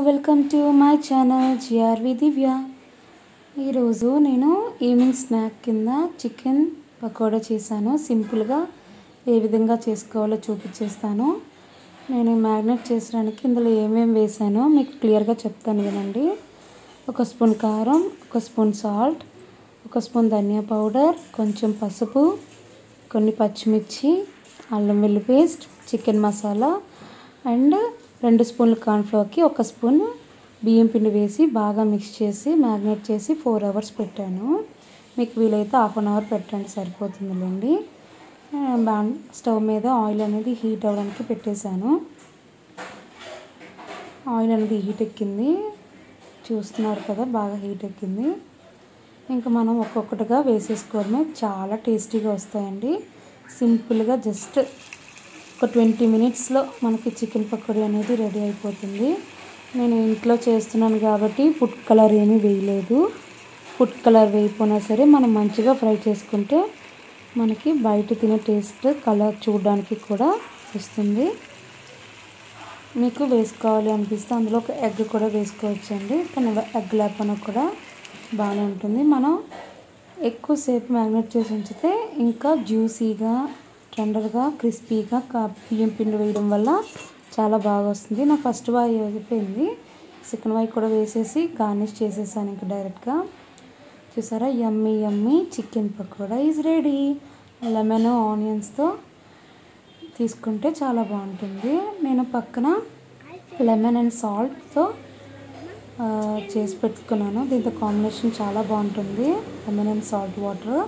welcome to my channel GRV Divya ఈరోజు నేను evening snack కింద చికెన్ పకోడా చేశాను సింపుల్గా ఏ విధంగా చేసుకోవాలో చూపించేస్తాను నేను మ్యారినేట్ చేసడానికి ఇందులో ఏమేమి వేసానో మీకు క్లియర్గా చెప్తాను వినండి ఒక స్పూన్ కారం ఒక స్పూన్ సాల్ట్ ఒక స్పూన్ ధనియా పౌడర్ కొంచెం పసుపు కొన్ని పచ్చిమిర్చి అల్లం వెల్లి పేస్ట్ చికెన్ మసాలా అండ్ రెండు స్పూన్ల కార్న్ఫ్లవర్కి ఒక స్పూన్ బియ్యం పిండి వేసి బాగా మిక్స్ చేసి మ్యారినేట్ చేసి ఫోర్ అవర్స్ పెట్టాను మీకు వీలైతే హాఫ్ అన్ అవర్ పెట్టండి సరిపోతుందిలేండి బా స్టవ్ మీద ఆయిల్ అనేది హీట్ అవ్వడానికి పెట్టేశాను ఆయిల్ అనేది హీట్ ఎక్కింది చూస్తున్నారు కదా బాగా హీట్ ఎక్కింది ఇంకా మనం ఒక్కొక్కటిగా వేసేసుకోవడమే చాలా టేస్టీగా వస్తాయండి సింపుల్గా జస్ట్ ఒక ట్వంటీ మినిట్స్లో మనకి చికెన్ పకోడీ అనేది రెడీ అయిపోతుంది నేను ఇంట్లో చేస్తున్నాను కాబట్టి ఫుడ్ కలర్ ఏమీ వేయలేదు ఫుడ్ కలర్ వేయకపోయినా సరే మనం మంచిగా ఫ్రై చేసుకుంటే మనకి బయట తినే టేస్ట్ కలర్ చూడడానికి కూడా వస్తుంది మీకు వేసుకోవాలి అనిపిస్తే అందులో ఒక ఎగ్ కూడా వేసుకోవచ్చండి కానీ ఎగ్ లేకపోయినా కూడా బాగానే ఉంటుంది మనం ఎక్కువసేపు మ్యారినేట్ చేసి ఉంచితే ఇంకా జ్యూసీగా టెండర్గా క్రిస్పీగా కా బియ్యం పిండి వేయడం వల్ల చాలా బాగా వస్తుంది నా ఫస్ట్ వాయి అయిపోయింది సెకండ్ వాయి కూడా వేసేసి గార్నిష్ చేసేసాను ఇంకా డైరెక్ట్గా చూసారా yummy yummy chicken pakoda is ready lemon ఆనియన్స్తో తీసుకుంటే చాలా బాగుంటుంది నేను పక్కన లెమన్ అండ్ సాల్ట్తో చేసి పెట్టుకున్నాను దీంతో కాంబినేషన్ చాలా బాగుంటుంది lemon and salt water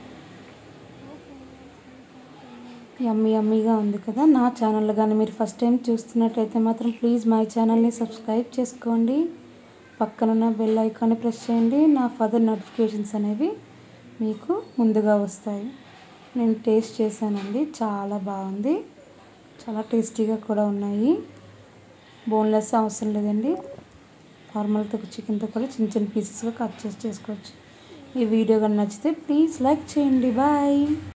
yummy యమ్మీగా ఉంది కదా నా ఛానల్ కానీ మీరు ఫస్ట్ టైం చూస్తున్నట్టయితే మాత్రం ప్లీజ్ మై ఛానల్ని సబ్స్క్రైబ్ చేసుకోండి పక్కనున్న బెల్ ఐకాన్ని ప్రెస్ చేయండి నా ఫర్దర్ నోటిఫికేషన్స్ అనేవి మీకు ముందుగా వస్తాయి నేను టేస్ట్ చేశానండి చాలా బాగుంది చాలా టేస్టీగా కూడా ఉన్నాయి బోన్లెస్ అవసరం లేదండి నార్మల్తో చికెన్తో కూడా చిన్న చిన్న పీసెస్గా కట్ చేసి చేసుకోవచ్చు ఈ వీడియో కానీ నచ్చితే ప్లీజ్ లైక్ చేయండి బాయ్